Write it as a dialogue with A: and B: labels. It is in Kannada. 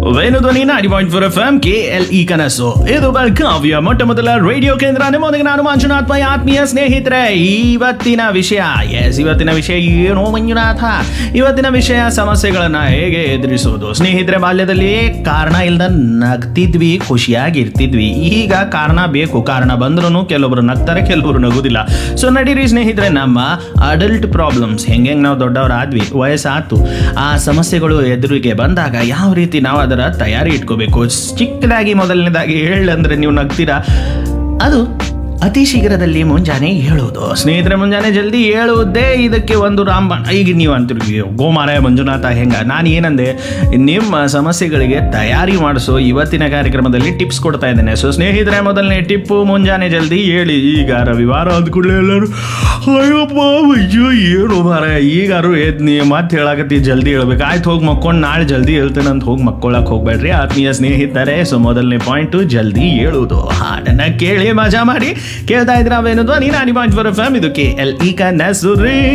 A: ವೇಣುಧ್ವನಿ ನಾಡಿ point four F M K L E ಕನಸು ಇದು ಬೆಳಗಾವಿಯ ಮೊಟ್ಟ ಮೊದಲ ರೇಡಿಯೋ ಕೇಂದ್ರ ನಿಮ್ಮೊಂದಿಗೆ ನಾನು ಮಂಜುನಾಥ್ ಪೈ ಆತ್ಮೀಯ ಸ್ನೇಹಿತರೆ ಇವತ್ತಿನ ವಿಷಯ ಎಸ್ ಇವತ್ತಿನ ವಿಷಯ ಏನು ಮಂಜುನಾಥ ಇವತ್ತಿನ ವಿಷಯ ಸಮಸ್ಯೆಗಳನ್ನ ಹೇಗೆ ಎದುರಿಸೋದು ಸ್ನೇಹಿತರೆ ಬಾಲ್ಯದಲ್ಲಿ ಕಾರಣ ಇಲ್ದ ನಗ್ತಿದ್ವಿ ಖುಷಿಯಾಗಿರ್ತಿದ್ವಿ ಈಗ ಕಾರಣ ಬೇಕು ಕಾರಣ ಬಂದ್ರೂ ಕೆಲವೊಬ್ರು ನಗ್ತಾರೆ ಕೆಲವರು ನಗುದಿಲ್ಲ ಸೊ ನಡೀರಿ ಸ್ನೇಹಿತರೆ ನಮ್ಮ ಅಡಲ್ಟ್ ಪ್ರಾಬ್ಲಮ್ಸ್ ಹೆಂಗೆ ನಾವು ದೊಡ್ಡವರಾದ್ವಿ ವಯಸ್ಸಾತು ಆ ಸಮಸ್ಯೆಗಳು ಎದುರಿಗೆ ಬಂದಾಗ ಯಾವ ರೀತಿ ನಾವು ಅದರ ತಯಾರಿ ಇಟ್ಕೋಬೇಕು ಚಿಕ್ಕದಾಗಿ ಮೊದಲನೇದಾಗಿ ಹೇಳಂದ್ರೆ ನೀವು ನಗ್ತೀರಾ ಅದು ಅತಿ ಶೀಘ್ರದಲ್ಲಿ ಮುಂಜಾನೆ ಹೇಳುವುದು ಸ್ನೇಹಿತರೆ ಮುಂಜಾನೆ ಜಲ್ದಿ ಹೇಳುವುದೇ ಇದಕ್ಕೆ ಒಂದು ರಾಮಬಾಣ ಈಗ ನೀವು ಅಂತಿರ್ಗಿ ಗೋಮಾರಾಯ ಮಂಜುನಾಥ ಹೆಂಗ ನಾನು ಏನಂದೆ ನಿಮ್ಮ ಸಮಸ್ಯೆಗಳಿಗೆ ತಯಾರಿ ಮಾಡಿಸೋ ಇವತ್ತಿನ ಕಾರ್ಯಕ್ರಮದಲ್ಲಿ ಟಿಪ್ಸ್ ಕೊಡ್ತಾ ಇದ್ದೇನೆ ಸೊ ಸ್ನೇಹಿತರೆ ಮೊದಲನೇ ಟಿಪ್ಪು ಮುಂಜಾನೆ ಜಲ್ದಿ ಹೇಳಿ ಈಗ ರವಿವಾರ ಅಂದ್ಕೊಳ್ಳಿ ಎಲ್ಲರೂ ಅಯ್ಯಪ್ಪ ಅಯ್ಯೋ ಏನು ಮಾರಾಯ ಈಗಾರು ಎದ್ನಿ ಮತ್ತೆ ಹೇಳಕತ್ತಿ ಜಲ್ದಿ ಹೇಳ್ಬೇಕು ಆಯ್ತು ಹೋಗಿ ಮಕ್ಕೊಂಡು ನಾಳೆ ಜಲ್ದಿ ಹೇಳ್ತೇನೆ ಅಂತ ಹೋಗಿ ಮಕ್ಕೊಳಕ್ ಹೋಗ್ಬೇಡ್ರಿ ಆತ್ಮೀಯ ಸ್ನೇಹಿತರೆ ಸೊ ಮೊದಲನೇ ಪಾಯಿಂಟು ಜಲ್ದಿ ಹೇಳುವುದು ಹಾಡನ್ನ ಕೇಳಿ ಮಜಾ ಮಾಡಿ ಕೇಳ್ತಾ ಇದ್ರ ಅವೇನು ಧ್ವನಿ ನಾನಿ ಪಾಯಿಂಟ್ ಫೋರ್ ಎಫ್ ಎಮ್ ಇದು ಕೆ ಎಲ್ ಇ ಕನಸು ರೀ